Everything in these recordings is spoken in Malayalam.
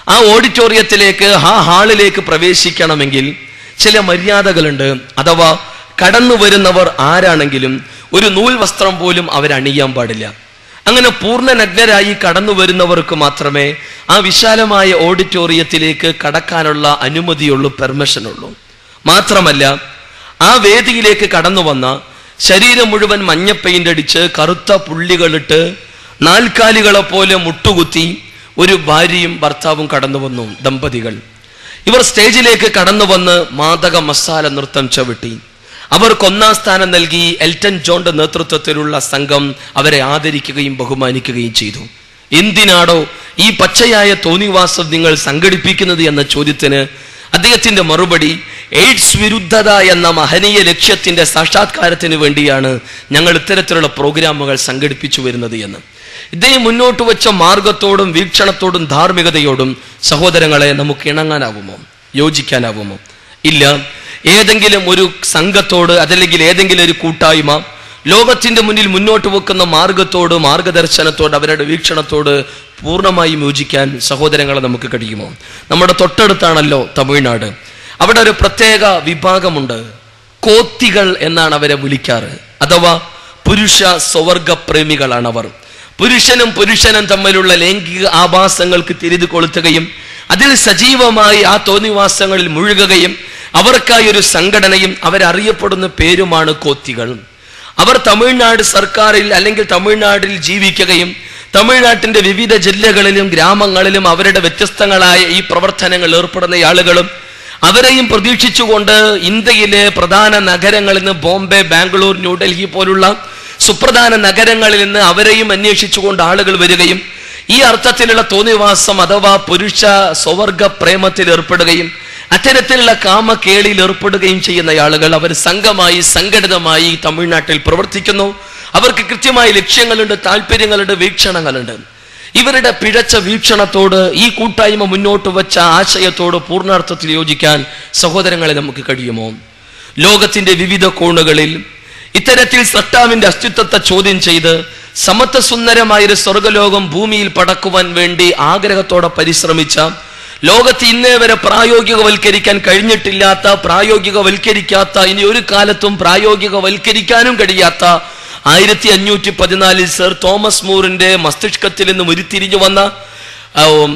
ആ ഓഡിറ്റോറിയത്തിലേക്ക് ആ ഹാളിലേക്ക് പ്രവേശിക്കണമെങ്കിൽ ചില മര്യാദകളുണ്ട് അഥവാ കടന്നു വരുന്നവർ ആരാണെങ്കിലും ഒരു നൂൽ വസ്ത്രം പോലും അവരണിയാൻ പാടില്ല അങ്ങനെ പൂർണ്ണ നഗ്നരായി കടന്നു വരുന്നവർക്ക് മാത്രമേ ആ വിശാലമായ ഓഡിറ്റോറിയത്തിലേക്ക് കടക്കാനുള്ള അനുമതിയുള്ളൂ പെർമിഷനുള്ളൂ മാത്രമല്ല ആ വേദിയിലേക്ക് കടന്നു വന്ന ശരീരം മുഴുവൻ മഞ്ഞ പെയിന്റ് അടിച്ച് കറുത്ത പുള്ളികളിട്ട് നാൽക്കാലികളെ പോലെ മുട്ടുകുത്തി ഒരു ഭാര്യയും ഭർത്താവും കടന്നു വന്നു ദമ്പതികൾ ഇവർ സ്റ്റേജിലേക്ക് കടന്നു വന്ന് മാദക മസാല നൃത്തം ചവിട്ടി അവർക്ക് ഒന്നാം സ്ഥാനം നൽകി എൽട്ടൻ ജോണിന്റെ നേതൃത്വത്തിലുള്ള സംഘം അവരെ ആദരിക്കുകയും ബഹുമാനിക്കുകയും ചെയ്തു എന്തിനാടോ ഈ പച്ചയായ തോന്നിവാസം നിങ്ങൾ സംഘടിപ്പിക്കുന്നത് എന്ന ചോദ്യത്തിന് അദ്ദേഹത്തിന്റെ മറുപടി എയ്ഡ്സ് വിരുദ്ധത എന്ന മഹനീയ ലക്ഷ്യത്തിന്റെ സാക്ഷാത്കാരത്തിന് വേണ്ടിയാണ് ഞങ്ങൾ ഇത്തരത്തിലുള്ള പ്രോഗ്രാമുകൾ സംഘടിപ്പിച്ചു വരുന്നത് എന്ന് ഇദ്ദേഹം മുന്നോട്ട് വെച്ച മാർഗത്തോടും വീക്ഷണത്തോടും ധാർമ്മികതയോടും സഹോദരങ്ങളെ നമുക്ക് ഇണങ്ങാനാവുമോ യോജിക്കാനാവുമോ ഇല്ല ഏതെങ്കിലും ഒരു സംഘത്തോട് അതല്ലെങ്കിൽ ഏതെങ്കിലും ഒരു കൂട്ടായ്മ ലോകത്തിന്റെ മുന്നിൽ മുന്നോട്ട് വെക്കുന്ന മാർഗത്തോട് മാർഗദർശനത്തോട് അവരുടെ വീക്ഷണത്തോട് പൂർണ്ണമായും യോജിക്കാൻ സഹോദരങ്ങളെ നമുക്ക് കഴിയുമോ നമ്മുടെ തൊട്ടടുത്താണല്ലോ തമിഴ്നാട് അവിടെ ഒരു പ്രത്യേക വിഭാഗമുണ്ട് കോത്തികൾ എന്നാണ് അവരെ വിളിക്കാറ് അഥവാ പുരുഷ സ്വവർഗ പ്രേമികളാണ് അവർ പുരുഷനും പുരുഷനും തമ്മിലുള്ള ലൈംഗിക ആഭാസങ്ങൾക്ക് തിരിതു കൊളുത്തുകയും അതിൽ സജീവമായി ആ തോന്നിവാസങ്ങളിൽ മുഴുകുകയും അവർക്കായി ഒരു സംഘടനയും അവരറിയപ്പെടുന്ന പേരുമാണ് കോത്തികൾ അവർ തമിഴ്നാട് സർക്കാരിൽ അല്ലെങ്കിൽ തമിഴ്നാട്ടിൽ ജീവിക്കുകയും തമിഴ്നാട്ടിന്റെ വിവിധ ജില്ലകളിലും ഗ്രാമങ്ങളിലും അവരുടെ വ്യത്യസ്തങ്ങളായ ഈ പ്രവർത്തനങ്ങൾ ഏർപ്പെടുന്ന ആളുകളും അവരെയും പ്രതീക്ഷിച്ചുകൊണ്ട് ഇന്ത്യയിലെ പ്രധാന നഗരങ്ങളിൽ നിന്ന് ബോംബെ ബാംഗ്ലൂർ ന്യൂഡൽഹി പോലുള്ള സുപ്രധാന നഗരങ്ങളിൽ നിന്ന് അവരെയും അന്വേഷിച്ചുകൊണ്ട് ആളുകൾ വരികയും ഈ അർത്ഥത്തിലുള്ള തോന്നിവാസം അഥവാ പുരുഷ സ്വവർഗ പ്രേമത്തിൽ ഏർപ്പെടുകയും അത്തരത്തിലുള്ള കാമക്കേളിയിൽ ഏർപ്പെടുകയും ചെയ്യുന്ന ആളുകൾ അവർ സംഘമായി സംഘടിതമായി തമിഴ്നാട്ടിൽ പ്രവർത്തിക്കുന്നു അവർക്ക് കൃത്യമായ ലക്ഷ്യങ്ങളുണ്ട് താല്പര്യങ്ങളുണ്ട് വീക്ഷണങ്ങളുണ്ട് ഇവരുടെ പിഴച്ച വീക്ഷണത്തോട് ഈ കൂട്ടായ്മ മുന്നോട്ട് വച്ച ആശയത്തോട് പൂർണ്ണാർത്ഥത്തിൽ യോജിക്കാൻ സഹോദരങ്ങളെ നമുക്ക് കഴിയുമോ ലോകത്തിന്റെ വിവിധ കോണുകളിൽ ഇത്തരത്തിൽ സട്ടാവിന്റെ അസ്തിത്വത്തെ ചോദ്യം ചെയ്ത് സമത്വസുന്ദരമായൊരു സ്വർഗലോകം ഭൂമിയിൽ പടക്കുവാൻ വേണ്ടി ആഗ്രഹത്തോടെ പരിശ്രമിച്ച ലോകത്ത് ഇന്നേ വരെ പ്രായോഗികവൽക്കരിക്കാൻ കഴിഞ്ഞിട്ടില്ലാത്ത പ്രായോഗികവൽക്കരിക്കാത്ത ഇനി ഒരു കാലത്തും പ്രായോഗികവൽക്കരിക്കാനും കഴിയാത്ത ആയിരത്തി അഞ്ഞൂറ്റി പതിനാലിൽ സർ തോമസ് മൂറിന്റെ മസ്തിഷ്കത്തിൽ നിന്ന് ഉരുത്തിരിഞ്ഞു വന്ന ആ, ഉം,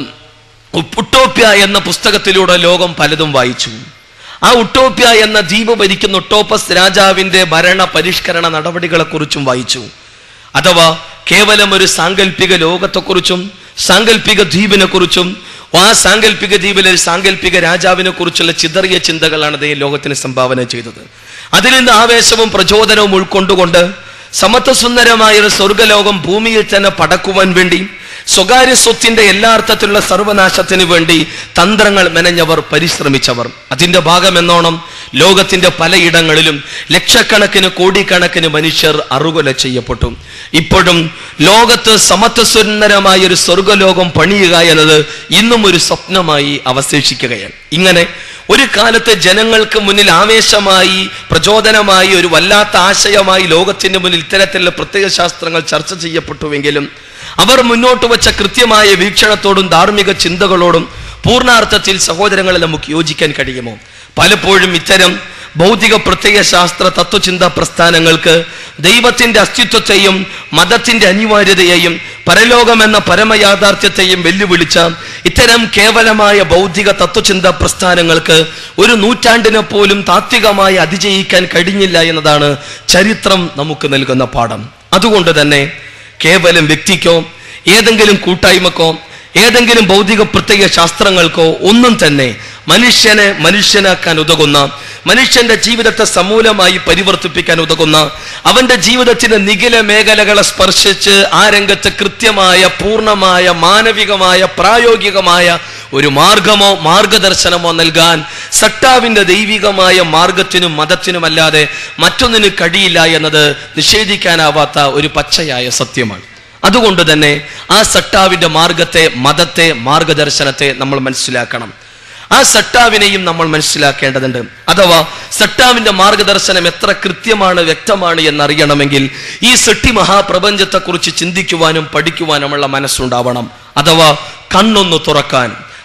ഉട്ടോപ്യ എന്ന പുസ്തകത്തിലൂടെ ലോകം പലതും വായിച്ചു ആ ഉട്ടോപ്യ എന്ന ദ്വീപ് ഭരിക്കുന്ന ഒട്ടോപ്പസ് രാജാവിന്റെ ഭരണ പരിഷ്കരണ നടപടികളെക്കുറിച്ചും വായിച്ചു അഥവാ കേവലം ഒരു സാങ്കല്പിക ലോകത്തെക്കുറിച്ചും സാങ്കല്പിക ദ്വീപിനെ കുറിച്ചും ആ സാങ്കല്പിക ദ്വീപിലെ ഒരു സാങ്കല്പിക രാജാവിനെ കുറിച്ചുള്ള ചിതറിയ ചിന്തകളാണ് അദ്ദേഹം ലോകത്തിന് സംഭാവന ചെയ്തത് അതിൽ നിന്ന് ആവേശവും പ്രചോദനവും ഉൾക്കൊണ്ടുകൊണ്ട് സമത്വസുന്ദരമായ ഒരു സ്വർഗലോകം ഭൂമിയിൽ തന്നെ പടക്കുവാൻ വേണ്ടി സ്വകാര്യ സ്വത്തിന്റെ എല്ലാ അർത്ഥത്തിലുള്ള സർവനാശത്തിന് വേണ്ടി തന്ത്രങ്ങൾ മെനഞ്ഞവർ പരിശ്രമിച്ചവർ അതിന്റെ ഭാഗമെന്നോണം ലോകത്തിന്റെ പലയിടങ്ങളിലും ലക്ഷക്കണക്കിന് കോടിക്കണക്കിന് മനുഷ്യർ അറുകൊല ചെയ്യപ്പെട്ടു ഇപ്പോഴും ലോകത്ത് സമത്വസുന്ദരമായ ഒരു സ്വർഗലോകം പണിയുക എന്നത് ഇന്നും ഒരു സ്വപ്നമായി അവശേഷിക്കുകയാണ് ഇങ്ങനെ ഒരു കാലത്ത് ജനങ്ങൾക്ക് മുന്നിൽ ആവേശമായി പ്രചോദനമായി ഒരു വല്ലാത്ത ആശയമായി ലോകത്തിന്റെ മുന്നിൽ ഇത്തരത്തിലുള്ള പ്രത്യേക ശാസ്ത്രങ്ങൾ ചർച്ച ചെയ്യപ്പെട്ടുവെങ്കിലും അവർ മുന്നോട്ട് വച്ച കൃത്യമായ വീക്ഷണത്തോടും ധാർമ്മിക ചിന്തകളോടും പൂർണ്ണാർത്ഥത്തിൽ സഹോദരങ്ങളെ നമുക്ക് യോജിക്കാൻ കഴിയുമോ പലപ്പോഴും ഇത്തരം ഭൗതിക പ്രത്യയ ശാസ്ത്ര തത്വചിന്ത പ്രസ്ഥാനങ്ങൾക്ക് ദൈവത്തിന്റെ അസ്തിത്വത്തെയും മതത്തിന്റെ അനിവാര്യതയെയും പരലോകമെന്ന പരമയാഥാർത്ഥ്യത്തെയും വെല്ലുവിളിച്ച ഇത്തരം കേവലമായ ഭൗതിക തത്വചിന്ത പ്രസ്ഥാനങ്ങൾക്ക് ഒരു നൂറ്റാണ്ടിനെ പോലും താത്വികമായി അതിജയിക്കാൻ കഴിഞ്ഞില്ല എന്നതാണ് ചരിത്രം നമുക്ക് നൽകുന്ന പാഠം അതുകൊണ്ട് തന്നെ കേവലം വ്യക്തിക്കോ ഏതെങ്കിലും കൂട്ടായ്മക്കോ ഏതെങ്കിലും ഭൗതിക പ്രത്യേക ശാസ്ത്രങ്ങൾക്കോ ഒന്നും തന്നെ മനുഷ്യനെ മനുഷ്യനാക്കാൻ ഉതകുന്ന മനുഷ്യന്റെ ജീവിതത്തെ സമൂലമായി പരിവർത്തിപ്പിക്കാൻ ഉതകുന്ന അവന്റെ ജീവിതത്തിന്റെ നിഖില മേഖലകളെ സ്പർശിച്ച് ആ രംഗത്ത് കൃത്യമായ പൂർണ്ണമായ മാനവികമായ പ്രായോഗികമായ ഒരു മാർഗമോ മാർഗദർശനമോ നൽകാൻ സട്ടാവിന്റെ ദൈവികമായ മാർഗത്തിനും മതത്തിനുമല്ലാതെ മറ്റൊന്നിന് കഴിയില്ല എന്നത് നിഷേധിക്കാനാവാത്ത ഒരു പച്ചയായ സത്യമാണ് അതുകൊണ്ട് തന്നെ ആ സട്ടാവിന്റെ മാർഗത്തെ മതത്തെ മാർഗദർശനത്തെ നമ്മൾ മനസ്സിലാക്കണം ആ സട്ടാവിനെയും നമ്മൾ മനസ്സിലാക്കേണ്ടതുണ്ട് അഥവാ സട്ടാവിന്റെ മാർഗദർശനം എത്ര കൃത്യമാണ് വ്യക്തമാണ് എന്നറിയണമെങ്കിൽ ഈ സൃഷ്ടി മഹാപ്രപഞ്ചത്തെക്കുറിച്ച് ചിന്തിക്കുവാനും പഠിക്കുവാനുമുള്ള മനസ്സുണ്ടാവണം അഥവാ കണ്ണൊന്ന് തുറക്കാൻ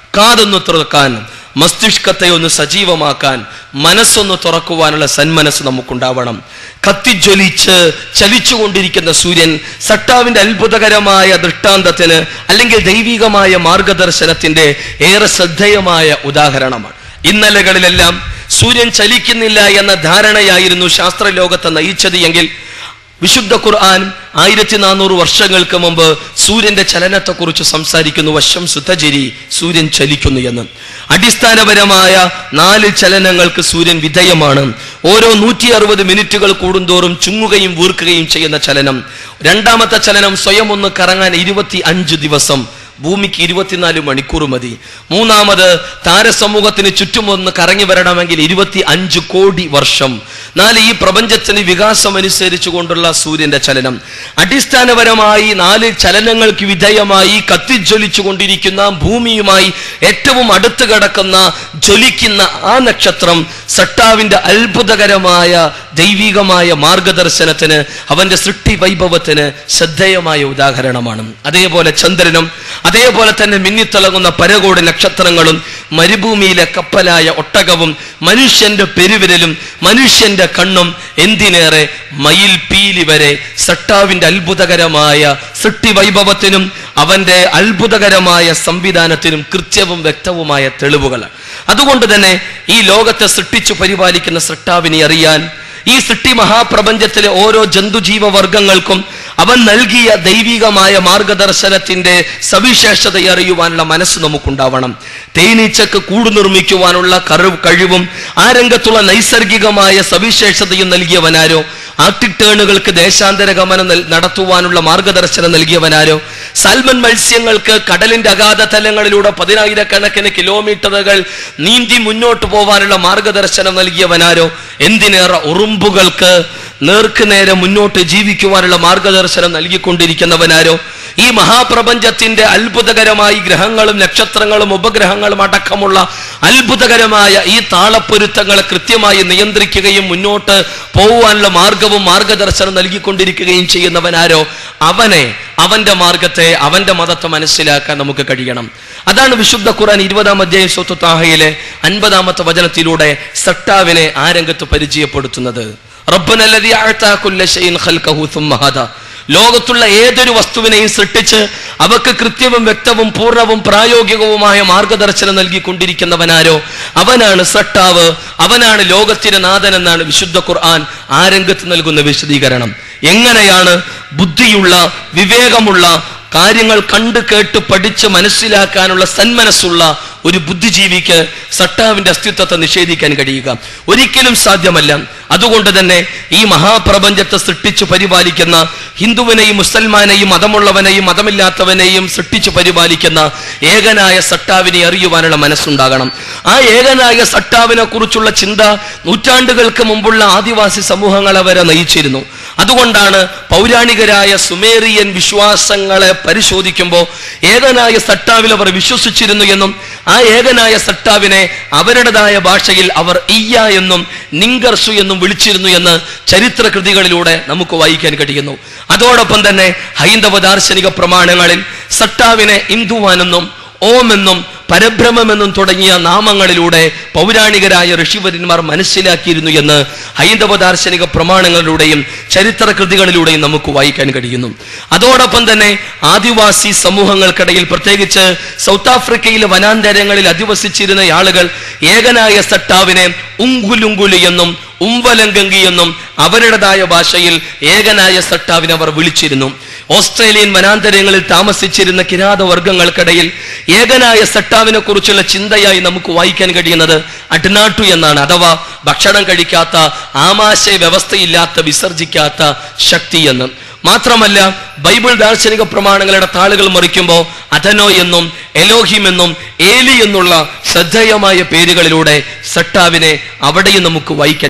കാതൊന്ന് തുറക്കാൻ മസ്തിഷ്കത്തെ ഒന്ന് സജീവമാക്കാൻ മനസ്സൊന്ന് തുറക്കുവാനുള്ള സന്മനസ് നമുക്കുണ്ടാവണം കത്തിജ്വലിച്ച് ചലിച്ചുകൊണ്ടിരിക്കുന്ന സൂര്യൻ സട്ടാവിന്റെ അത്ഭുതകരമായ ദൃഷ്ടാന്തത്തിന് അല്ലെങ്കിൽ ദൈവികമായ മാർഗദർശനത്തിന്റെ ഏറെ ശ്രദ്ധേയമായ ഉദാഹരണമാണ് ഇന്നലകളിലെല്ലാം സൂര്യൻ ചലിക്കുന്നില്ല എന്ന ധാരണയായിരുന്നു ശാസ്ത്രലോകത്തെ നയിച്ചത് എങ്കിൽ വിശുദ്ധ ഖുർആൻ ആയിരത്തി നാനൂറ് വർഷങ്ങൾക്ക് മുമ്പ് സൂര്യന്റെ ചലനത്തെക്കുറിച്ച് സംസാരിക്കുന്നു വശം സുതജിരി സൂര്യൻ ചലിക്കുന്നു എന്ന് അടിസ്ഥാനപരമായ നാല് ചലനങ്ങൾക്ക് സൂര്യൻ വിധേയമാണ് ഓരോ നൂറ്റി അറുപത് മിനിറ്റുകൾ കൂടുന്തോറും ചുങ്ങുകയും വീർക്കുകയും ചെയ്യുന്ന ചലനം രണ്ടാമത്തെ ചലനം സ്വയം ഒന്ന് കറങ്ങാൻ ഇരുപത്തി അഞ്ച് ദിവസം ഭൂമിക്ക് ഇരുപത്തിനാല് മണിക്കൂർ മതി മൂന്നാമത് താരസമൂഹത്തിന് ചുറ്റും ഒന്ന് കറങ്ങി വരണമെങ്കിൽ ഇരുപത്തി അഞ്ച് കോടി വർഷം നാല് ഈ പ്രപഞ്ചത്തിന് വികാസം അനുസരിച്ചു കൊണ്ടുള്ള സൂര്യന്റെ ചലനം അടിസ്ഥാനപരമായി നാല് ചലനങ്ങൾക്ക് വിധേയമായി കത്തിജ്വലിച്ചു കൊണ്ടിരിക്കുന്ന ഭൂമിയുമായി ഏറ്റവും അടുത്ത് കിടക്കുന്ന ജ്വലിക്കുന്ന ആ നക്ഷത്രം സട്ടാവിന്റെ അത്ഭുതകരമായ ദൈവികമായ മാർഗദർശനത്തിന് അവന്റെ സൃഷ്ടി വൈഭവത്തിന് ശ്രദ്ധേയമായ ഉദാഹരണമാണ് അതേപോലെ ചന്ദ്രനും അതേപോലെ തന്നെ മിന്നിത്തിളങ്ങുന്ന പരകോടി നക്ഷത്രങ്ങളും മരുഭൂമിയിലെ കപ്പലായ ഒട്ടകവും മനുഷ്യന്റെ പെരുവിരലും മനുഷ്യന്റെ കണ്ണും എന്തിനേറെ മയിൽ പീലി വരെ സട്ടാവിന്റെ അത്ഭുതകരമായ സൃഷ്ടി വൈഭവത്തിനും അവന്റെ അത്ഭുതകരമായ സംവിധാനത്തിനും കൃത്യവും വ്യക്തവുമായ തെളിവുകളാണ് അതുകൊണ്ട് തന്നെ ഈ ലോകത്തെ സൃഷ്ടിച്ചു പരിപാലിക്കുന്ന സൃഷ്ടാവിനെ അറിയാൻ ഈ സൃഷ്ടി മഹാപ്രപഞ്ചത്തിലെ ഓരോ ജന്തുജീവവർഗങ്ങൾക്കും അവൻ നൽകിയ ദൈവികമായ മാർഗദർശനത്തിന്റെ സവിശേഷത അറിയുവാനുള്ള മനസ്സ് നമുക്കുണ്ടാവണം തേനീച്ചക്ക് കൂട് നിർമ്മിക്കുവാനുള്ള കറിവ് കഴിവും ആ രംഗത്തുള്ള നൈസർഗികമായ സവിശേഷതയും നൽകിയവനാരോ ആർട്ടിക് ടേണുകൾക്ക് ദേശാന്തര ഗമനം നൽ- നടത്തുവാനുള്ള മാർഗദർശനം നൽകിയവനാരോ സാൽമൺ മത്സ്യങ്ങൾക്ക് കടലിന്റെ അഗാധ തലങ്ങളിലൂടെ പതിനായിരക്കണക്കിന് കിലോമീറ്ററുകൾ നീന്തി മുന്നോട്ട് പോവാനുള്ള മാർഗദർശനം നൽകിയവനാരോ എന്തിനേറെ ഉറുമ്പുകൾക്ക് നേർക്ക് നേരെ മുന്നോട്ട് ജീവിക്കുവാനുള്ള മാർഗദർശനം നൽകിക്കൊണ്ടിരിക്കുന്നവനാരോ ഈ മഹാപ്രപഞ്ചത്തിന്റെ അത്ഭുതകരമായി ഗ്രഹങ്ങളും നക്ഷത്രങ്ങളും ഉപഗ്രഹങ്ങളും അടക്കമുള്ള അത്ഭുതകരമായ ഈ താളപ്പൊരുത്തങ്ങളെ കൃത്യമായി നിയന്ത്രിക്കുകയും മുന്നോട്ട് പോകുവാനുള്ള മാർഗവും മാർഗദർശനം നൽകിക്കൊണ്ടിരിക്കുകയും ചെയ്യുന്നവനാരോ അവനെ അവന്റെ മാർഗത്തെ അവന്റെ മതത്തെ മനസ്സിലാക്കാൻ നമുക്ക് കഴിയണം അതാണ് വിശുദ്ധ ഖുർആൻ ഇരുപതാം അധ്യായം സ്വത്ത് താഹയിലെ അൻപതാമത്തെ വചനത്തിലൂടെ സട്ടാവിനെ ആ രംഗത്ത് പരിചയപ്പെടുത്തുന്നത് റബ്ബനല്ലദീ അഅതാ കുല്ല ശൈഇൻ ഖൽഖഹു സുമ്മ ഹദാ ലോകത്തുള്ള ഏതൊരു വസ്തുവിനെയും സൃഷ്ടിച്ച് അവക്ക് കൃത്യവും വ്യക്തവും പൂർണ്ണവും പ്രായോഗികവുമായ മാർഗദർശനം നൽകിക്കൊണ്ടിരിക്കുന്നവനാരോ അവനാണ് സട്ടാവ് അവനാണ് ലോകത്തിന്റെ നാഥൻ എന്നാണ് വിശുദ്ധ ഖുർആൻ ആ രംഗത്ത് നൽകുന്ന വിശദീകരണം എങ്ങനെയാണ് ബുദ്ധിയുള്ള വിവേകമുള്ള കാര്യങ്ങൾ കണ്ടു കേട്ട് പഠിച്ച് മനസ്സിലാക്കാനുള്ള സന്മനസ്സുള്ള ഒരു ബുദ്ധിജീവിക്ക് സട്ടാവിന്റെ അസ്തിത്വത്തെ നിഷേധിക്കാൻ കഴിയുക ഒരിക്കലും സാധ്യമല്ല അതുകൊണ്ട് തന്നെ ഈ മഹാപ്രപഞ്ചത്തെ സൃഷ്ടിച്ചു പരിപാലിക്കുന്ന ഹിന്ദുവിനെയും മുസൽമാനെയും മതമുള്ളവനെയും മതമില്ലാത്തവനെയും സൃഷ്ടിച്ചു പരിപാലിക്കുന്ന ഏകനായ സട്ടാവിനെ അറിയുവാനുള്ള മനസ്സുണ്ടാകണം ആ ഏകനായ സട്ടാവിനെ കുറിച്ചുള്ള ചിന്ത നൂറ്റാണ്ടുകൾക്ക് മുമ്പുള്ള ആദിവാസി സമൂഹങ്ങളെ വരെ നയിച്ചിരുന്നു അതുകൊണ്ടാണ് പൗരാണികരായ സുമേറിയൻ വിശ്വാസങ്ങളെ പരിശോധിക്കുമ്പോൾ ഏകനായ സട്ടാവിൽ അവർ വിശ്വസിച്ചിരുന്നു എന്നും ആ ഏകനായ സട്ടാവിനെ അവരുടേതായ ഭാഷയിൽ അവർ ഇയ്യ എന്നും നിങ്കർസു എന്നും വിളിച്ചിരുന്നു എന്ന് ചരിത്ര കൃതികളിലൂടെ നമുക്ക് വായിക്കാൻ കഴിയുന്നു അതോടൊപ്പം തന്നെ ഹൈന്ദവ ദാർശനിക പ്രമാണങ്ങളിൽ സട്ടാവിനെ ഇന്ദുവാനെന്നും ഓം എന്നും പരബ്രഹ്മമെന്നും തുടങ്ങിയ നാമങ്ങളിലൂടെ പൗരാണികരായ ഋഷിവര്യന്മാർ മനസ്സിലാക്കിയിരുന്നു എന്ന് ഹൈന്ദവ ദാർശനിക പ്രമാണങ്ങളിലൂടെയും ചരിത്ര കൃതികളിലൂടെയും നമുക്ക് വായിക്കാൻ കഴിയുന്നു അതോടൊപ്പം തന്നെ ആദിവാസി സമൂഹങ്ങൾക്കിടയിൽ പ്രത്യേകിച്ച് സൗത്ത് ആഫ്രിക്കയിലെ വനാന്തരങ്ങളിൽ അധിവസിച്ചിരുന്ന ആളുകൾ ഏകനായ സട്ടാവിനെ ഉങ്കുലുങ്കുലു എന്നും ഉംവലങ്കങ്കി എന്നും അവരുടേതായ ഭാഷയിൽ ഏകനായ സട്ടാവിനെ അവർ വിളിച്ചിരുന്നു ഓസ്ട്രേലിയൻ വനാന്തരങ്ങളിൽ താമസിച്ചിരുന്ന കിരാത വർഗങ്ങൾക്കിടയിൽ ഏകനായ സട്ടാവിനെ കുറിച്ചുള്ള ചിന്തയായി നമുക്ക് വായിക്കാൻ കഴിയുന്നത് അഡ്നാട്ടു എന്നാണ് അഥവാ ഭക്ഷണം കഴിക്കാത്ത ആമാശയ വ്യവസ്ഥയില്ലാത്ത വിസർജിക്കാത്ത ശക്തി എന്ന് മാത്രമല്ല ബൈബിൾ ദാർശനിക പ്രമാണങ്ങളുടെ താളുകൾ മറിക്കുമ്പോൾ അഥനോ എന്നും എലോഹിം എന്നും ഏലി എന്നുള്ള ശ്രദ്ധേയമായ പേരുകളിലൂടെ സട്ടാവിനെ അവിടെയും നമുക്ക് വായിക്കാൻ